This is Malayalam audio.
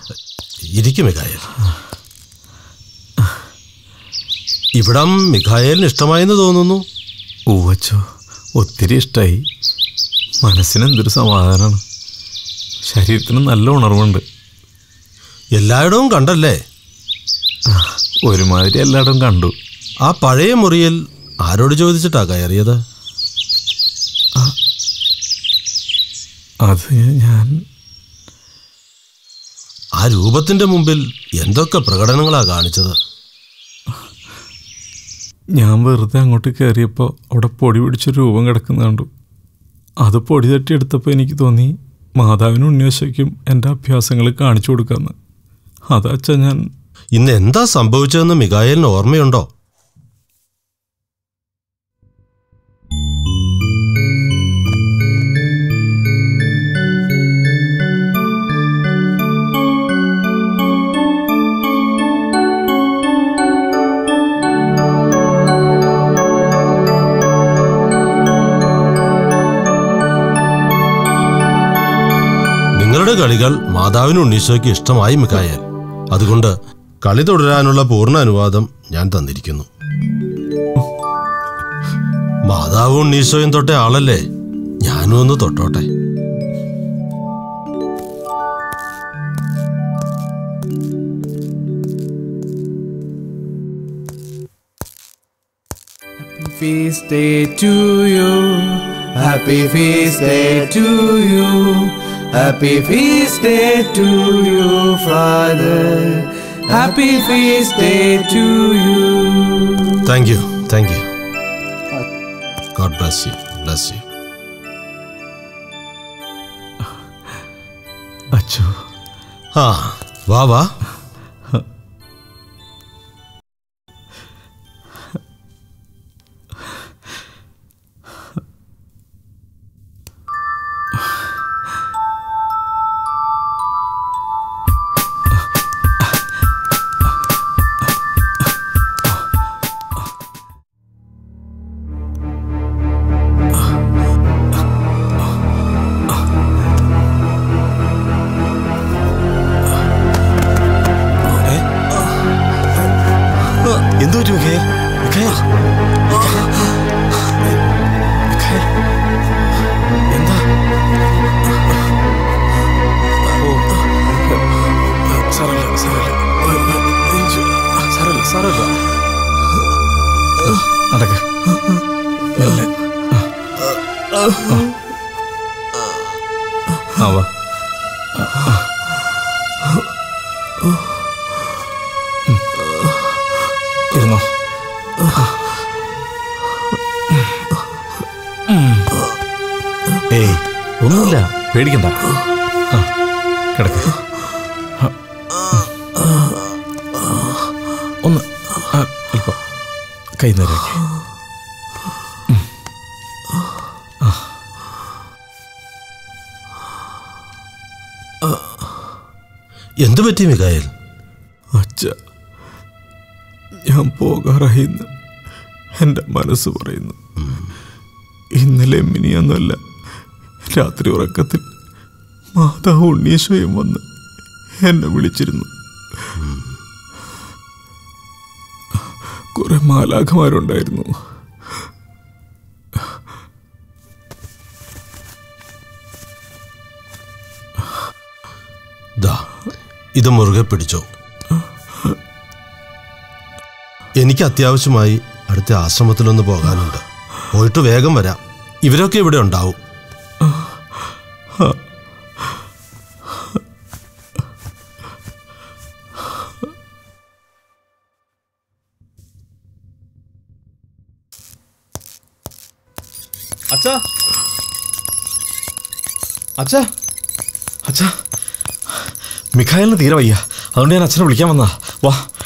ഇരിക്കും മിഖായേൽ ഇവിടം മിഖായേലിന് ഇഷ്ടമായെന്ന് തോന്നുന്നു ഉവച്ചോ ഒത്തിരി ഇഷ്ടമായി മനസ്സിന് എന്തൊരു സമാധാനമാണ് ശരീരത്തിന് നല്ല ഉണർവുണ്ട് എല്ലായിടവും കണ്ടല്ലേ ഒരുമാതിരി എല്ലായിടവും കണ്ടു ആ പഴയ മുറിയിൽ ആരോട് ചോദിച്ചിട്ടാ കയറിയത് അത് ഞാൻ ആ രൂപത്തിന്റെ മുമ്പിൽ എന്തൊക്കെ പ്രകടനങ്ങളാ കാണിച്ചത് ഞാൻ വെറുതെ അങ്ങോട്ട് കയറിയപ്പോൾ അവിടെ പൊടി പിടിച്ച രൂപം കിടക്കുന്ന കണ്ടു അത് പൊടി തട്ടി എടുത്തപ്പോൾ എനിക്ക് തോന്നി മാതാവിനും ഉണ്ണിവശയ്ക്കും എൻ്റെ അഭ്യാസങ്ങൾ കാണിച്ചു കൊടുക്കാമെന്ന് അതാച്ച ഞാൻ ഇന്ന് എന്താ സംഭവിച്ചതെന്ന് മിഖായേലിന് ഓർമ്മയുണ്ടോ നിങ്ങളുടെ കളികൾ മാതാവിനും ഉണ്ണീശോയ്ക്ക് ഇഷ്ടമായി മിക്കായേൽ അതുകൊണ്ട് കളി തുടരാനുള്ള പൂർണ്ണ അനുവാദം ഞാൻ തന്നിരിക്കുന്നു മാതാവും ഉണ്ണീശോയും തൊട്ട ആളല്ലേ ഞാനും ഒന്ന് തൊട്ടോട്ടെ Feast day to you. Happy feast day to you. Happy feast day to you, Father. Happy feast day to you. Thank you thank you God bless you bless you Achu ആ വാ വാ എന്തു പറ്റി മിഖായേൽ മിഖായേൽ മിഖായേൽ എന്താ ഓ സാരമില്ല സാരമില്ല സാരമില്ല സാരമില്ല നടക്ക ആ വാ ഇരുന്നോ ഏയ് ഒന്നുമില്ല പേടിക്കണ്ട ആ കിടക്ക് ഒന്ന് ആ, അല്പം കൈ നേരാക്കി എന്തു പറ്റി മിഖായേൽ അച്ഛ ഞാൻ പോകാറായി എന്ന് എൻ്റെ മനസ്സ് പറയുന്നു ഇന്നലെ മിനിയൊന്നുമല്ല രാത്രി ഉറക്കത്തിൽ മാതാവ് ഉണ്ണീശ്വയും വന്ന് എന്നെ വിളിച്ചിരുന്നു കുറെ മാലാഖമാരുണ്ടായിരുന്നു ദാ ഇത് മുറുകെ പിടിച്ചോ എനിക്ക് അത്യാവശ്യമായി അടുത്ത ആശ്രമത്തിലൊന്ന് പോകാനുണ്ട് പോയിട്ട് വേഗം വരാം ഇവരൊക്കെ ഇവിടെ ഉണ്ടാവും അച്ഛാ അച്ഛാ അച്ഛാ മിഖായലിന് തീരെ വയ്യ അതുകൊണ്ട് ഞാൻ അച്ഛനെ വിളിക്കാൻ വന്നാ വാ